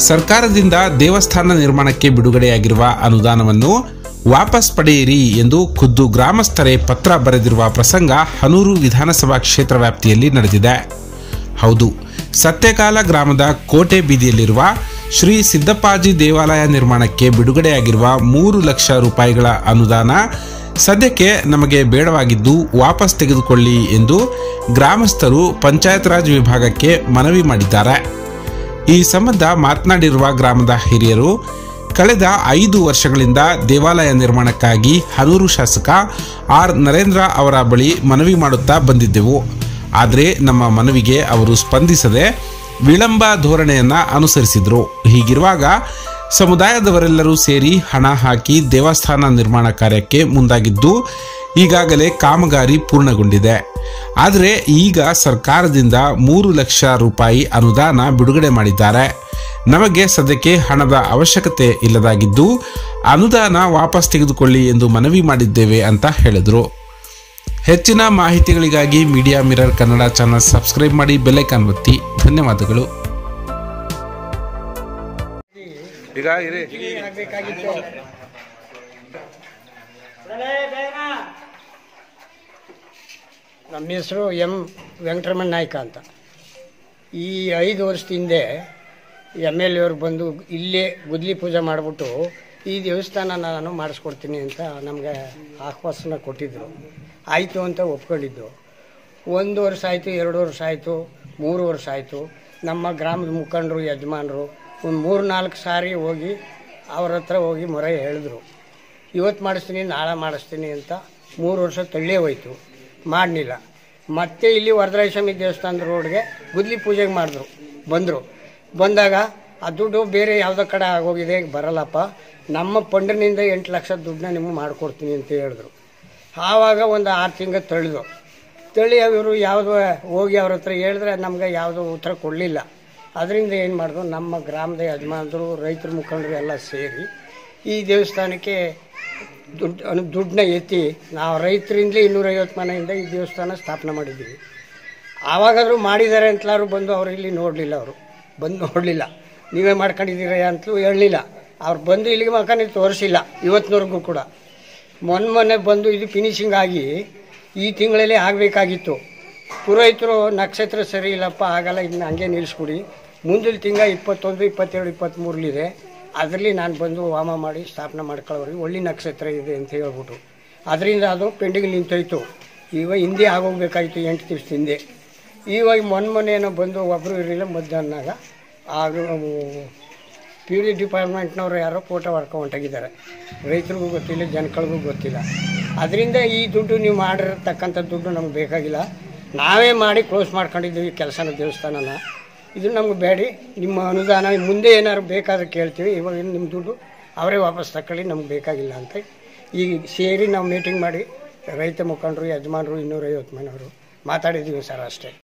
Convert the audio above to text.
ಸರ್ಕಾರದಿಂದ ದೇವಸ್ಥಾನ ನಿರ್ಮಾಣಕ್ಕೆ ಬಿಡುಗಡೆಯಾಗಿರುವ ಅನುದಾನವನ್ನು ವಾಪಸ್ ಪಡೆಯಿರಿ ಎಂದು ಖುದ್ದು ಗ್ರಾಮಸ್ಥರೇ ಪತ್ರ ಬರೆದಿರುವ ಪ್ರಸಂಗ ಹನೂರು ವಿಧಾನಸಭಾ ಕ್ಷೇತ್ರ ವ್ಯಾಪ್ತಿಯಲ್ಲಿ ನಡೆದಿದೆ ಹೌದು ಸತ್ಯಕಾಲ ಗ್ರಾಮದ ಕೋಟೆ ಬೀದಿಯಲ್ಲಿರುವ ಶ್ರೀ ಸಿದ್ದಪ್ಪಾಜಿ ದೇವಾಲಯ ನಿರ್ಮಾಣಕ್ಕೆ ಬಿಡುಗಡೆಯಾಗಿರುವ ಮೂರು ಲಕ್ಷ ರೂಪಾಯಿಗಳ ಅನುದಾನ ಸದ್ಯಕ್ಕೆ ನಮಗೆ ಬೇಡವಾಗಿದ್ದು ವಾಪಸ್ ತೆಗೆದುಕೊಳ್ಳಿ ಎಂದು ಗ್ರಾಮಸ್ಥರು ಪಂಚಾಯತ್ ರಾಜ್ ವಿಭಾಗಕ್ಕೆ ಮನವಿ ಮಾಡಿದ್ದಾರೆ ಈ ಸಂಬಂಧ ಮಾತನಾಡಿರುವ ಗ್ರಾಮದ ಹಿರಿಯರು ಕಳೆದ ಐದು ವರ್ಷಗಳಿಂದ ದೇವಾಲಯ ನಿರ್ಮಾಣಕ್ಕಾಗಿ ಹನೂರು ಶಾಸಕ ಆರ್ ನರೇಂದ್ರ ಅವರ ಬಳಿ ಮನವಿ ಮಾಡುತ್ತಾ ಬಂದಿದ್ದೆವು ಆದರೆ ನಮ್ಮ ಮನವಿಗೆ ಅವರು ಸ್ಪಂದಿಸದೆ ವಿಳಂಬ ಧೋರಣೆಯನ್ನ ಅನುಸರಿಸಿದ್ರು ಹೀಗಿರುವಾಗ ಸಮುದಾಯದವರೆಲ್ಲರೂ ಸೇರಿ ಹಣ ಹಾಕಿ ದೇವಸ್ಥಾನ ನಿರ್ಮಾಣ ಕಾರ್ಯಕ್ಕೆ ಮುಂದಾಗಿದ್ದು ಈಗಾಗಲೇ ಕಾಮಗಾರಿ ಪೂರ್ಣಗೊಂಡಿದೆ ಆದರೆ ಈಗ ಸರ್ಕಾರದಿಂದ ಮೂರು ಲಕ್ಷ ರೂಪಾಯಿ ಅನುದಾನ ಬಿಡುಗಡೆ ಮಾಡಿದ್ದಾರೆ ನಮಗೆ ಸದ್ಯಕ್ಕೆ ಹಣದ ಅವಶ್ಯಕತೆ ಇಲ್ಲದಾಗಿದ್ದು ಅನುದಾನ ವಾಪಸ್ ತೆಗೆದುಕೊಳ್ಳಿ ಎಂದು ಮನವಿ ಮಾಡಿದ್ದೇವೆ ಅಂತ ಹೇಳಿದರು ಹೆಚ್ಚಿನ ಮಾಹಿತಿಗಳಿಗಾಗಿ media mirror Kannada channel subscribe ಮಾಡಿ ಬೆಲ್ಲೈಕಾನ್ ಒತ್ತಿ ಧನ್ಯವಾದಗಳು ಈಗ ಇರಿ ನಮ್ಮ ಹೆಸರು ಎಂ ವೆಂಕಟರಮಣ ನಾಯ್ಕ ಅಂತ ಈ ಐದು ವರ್ಷದ ಹಿಂದೆ ಎಮ್ ಎಲ್ ಎವ್ರು ಬಂದು ಇಲ್ಲೇ ಗುದ್ಲಿ ಪೂಜೆ ಮಾಡಿಬಿಟ್ಟು ಈ ದೇವಸ್ಥಾನ ನಾನು ಮಾಡಿಸ್ಕೊಡ್ತೀನಿ ಅಂತ ನಮಗೆ ಆಶ್ವಾಸನ ಕೊಟ್ಟಿದ್ದರು ಆಯಿತು ಅಂತ ಒಪ್ಕೊಂಡಿದ್ದು ಒಂದು ವರ್ಷ ಆಯಿತು ಎರಡು ವರ್ಷ ಆಯಿತು ಮೂರು ವರ್ಷ ಆಯಿತು ನಮ್ಮ ಗ್ರಾಮದ ಮುಖಂಡರು ಯಜಮಾನರು ಒಂದು ಮೂರು ನಾಲ್ಕು ಸಾರಿ ಹೋಗಿ ಅವ್ರ ಹತ್ರ ಹೋಗಿ ಮೊರೆ ಹೇಳಿದ್ರು ಇವತ್ತು ಮಾಡಿಸ್ತೀನಿ ನಾಳೆ ಮಾಡಿಸ್ತೀನಿ ಅಂತ ಮೂರು ವರ್ಷ ತಳ್ಳೇ ಹೋಯ್ತು ಮಾಡಲಿಲ್ಲ ಮತ್ತೆ ಇಲ್ಲಿ ವರದರಾಜಸ್ವಾಮಿ ದೇವಸ್ಥಾನದ ರೋಡ್ಗೆ ಗುದ್ಲಿ ಪೂಜೆಗೆ ಮಾಡಿದ್ರು ಬಂದರು ಬಂದಾಗ ಆ ದುಡ್ಡು ಬೇರೆ ಯಾವುದೋ ಕಡೆ ಆಗೋಗಿದೆ ಬರಲ್ಲಪ್ಪ ನಮ್ಮ ಫಂಡಿನಿಂದ ಎಂಟು ಲಕ್ಷ ದುಡ್ಡನ್ನ ನಿಮಗೆ ಮಾಡಿಕೊಡ್ತೀನಿ ಅಂತ ಹೇಳಿದ್ರು ಆವಾಗ ಒಂದು ಆರು ತಿಂಗಳು ತಳ್ಳಿದ್ರು ತಳ್ಳಿ ಅವರು ಯಾವುದೋ ಹೋಗಿ ಅವ್ರ ಹತ್ರ ಹೇಳಿದ್ರೆ ನಮ್ಗೆ ಯಾವುದೋ ಉತ್ತರ ಕೊಡಲಿಲ್ಲ ಅದರಿಂದ ಏನು ಮಾಡಿದ್ರು ನಮ್ಮ ಗ್ರಾಮದ ಯಜಮಾನರು ರೈತರ ಮುಖಂಡರು ಎಲ್ಲ ಸೇರಿ ಈ ದೇವಸ್ಥಾನಕ್ಕೆ ದುಡ್ಡು ಅನು ದುಡ್ಡನ್ನ ಎತ್ತಿ ನಾವು ರೈತರಿಂದಲೇ ಇನ್ನೂರೈವತ್ತು ಮನೆಯಿಂದ ಈ ದೇವಸ್ಥಾನ ಸ್ಥಾಪನೆ ಮಾಡಿದ್ದೀವಿ ಆವಾಗಾದರೂ ಮಾಡಿದ್ದಾರೆ ಅಂತಲಾದ್ರು ಬಂದು ಅವ್ರು ಇಲ್ಲಿ ನೋಡಲಿಲ್ಲ ಅವರು ಬಂದು ನೋಡಲಿಲ್ಲ ನೀವೇ ಮಾಡ್ಕೊಂಡಿದ್ದೀರ ಅಂತಲೂ ಹೇಳಲಿಲ್ಲ ಅವ್ರು ಬಂದು ಇಲ್ಲಿಗೆ ಮಕ್ಕನಿಗೆ ತೋರಿಸಿಲ್ಲ ಇವತ್ತಿನವರೆಗೂ ಕೂಡ ಮೊನ್ನೆ ಮೊನ್ನೆ ಬಂದು ಇದು ಫಿನಿಶಿಂಗ್ ಆಗಿ ಈ ತಿಂಗಳಲ್ಲಿ ಆಗಬೇಕಾಗಿತ್ತು ಪುರೋಹಿತರು ನಕ್ಷತ್ರ ಸರಿ ಇಲ್ಲಪ್ಪ ಆಗಲ್ಲ ಇದನ್ನ ಹಂಗೆ ನಿಲ್ಲಿಸ್ಬಿಡಿ ಮುಂದಿನ ತಿಂಗ ಇಪ್ಪತ್ತೊಂದು ಇಪ್ಪತ್ತೆರಡು ಇಪ್ಪತ್ತ್ಮೂರಲಿದೆ ಅದರಲ್ಲಿ ನಾನು ಬಂದು ವಾಮ ಮಾಡಿ ಸ್ಥಾಪನೆ ಮಾಡ್ಕೊಳ್ಳೋರಿಗೆ ಒಳ್ಳೆ ನಕ್ಷತ್ರ ಇದೆ ಅಂತ ಹೇಳ್ಬಿಟ್ಟು ಅದರಿಂದ ಅದು ಪೆಂಡಿಂಗ್ ನಿಂತೋಯ್ತು ಇವಾಗ ಹಿಂದೆ ಆಗೋಗ್ಬೇಕಾಗಿತ್ತು ಎಂಟು ದಿವ್ಸದ ಹಿಂದೆ ಇವಾಗ ಮೊನ್ನೆ ಮೊನ್ನೆ ಏನೋ ಬಂದು ಒಬ್ಬರು ಇರಲಿಲ್ಲ ಮಧ್ಯಾಹ್ನಾಗ ಆಗ ಪಿ ಡಿ ಡಿಪಾರ್ಟ್ಮೆಂಟ್ನವ್ರು ಯಾರೋ ಫೋಟೋ ಹೊಡ್ಕೊಂಡು ಹೊಂಟೋಗಿದ್ದಾರೆ ರೈತರಿಗೂ ಗೊತ್ತಿಲ್ಲ ಜನಗಳಿಗೂ ಗೊತ್ತಿಲ್ಲ ಅದರಿಂದ ಈ ದುಡ್ಡು ನೀವು ಮಾಡಿರ್ತಕ್ಕಂಥ ದುಡ್ಡು ನಮ್ಗೆ ಬೇಕಾಗಿಲ್ಲ ನಾವೇ ಮಾಡಿ ಕ್ಲೋಸ್ ಮಾಡ್ಕೊಂಡಿದ್ದೀವಿ ಕೆಲಸನ ದೇವಸ್ಥಾನನ ಇದು ನಮ್ಗೆ ಬೇಡಿ ನಿಮ್ಮ ಅನುದಾನ ಮುಂದೆ ಏನಾದ್ರು ಬೇಕಾದ್ರೆ ಕೇಳ್ತೀವಿ ಇವಾಗ ನಿಮ್ಮ ದುಡ್ಡು ಅವರೇ ವಾಪಸ್ ತಗೊಳ್ಳಿ ನಮ್ಗೆ ಬೇಕಾಗಿಲ್ಲ ಅಂತ ಈಗ ಸೇರಿ ನಾವು ಮೀಟಿಂಗ್ ಮಾಡಿ ರೈತ ಮುಖಂಡರು ಯಜಮಾನರು ಇನ್ನೂರೈವತ್ತು ಮನೆಯವರು ಮಾತಾಡಿದ್ದೀವಿ ಸರ್ ಅಷ್ಟೇ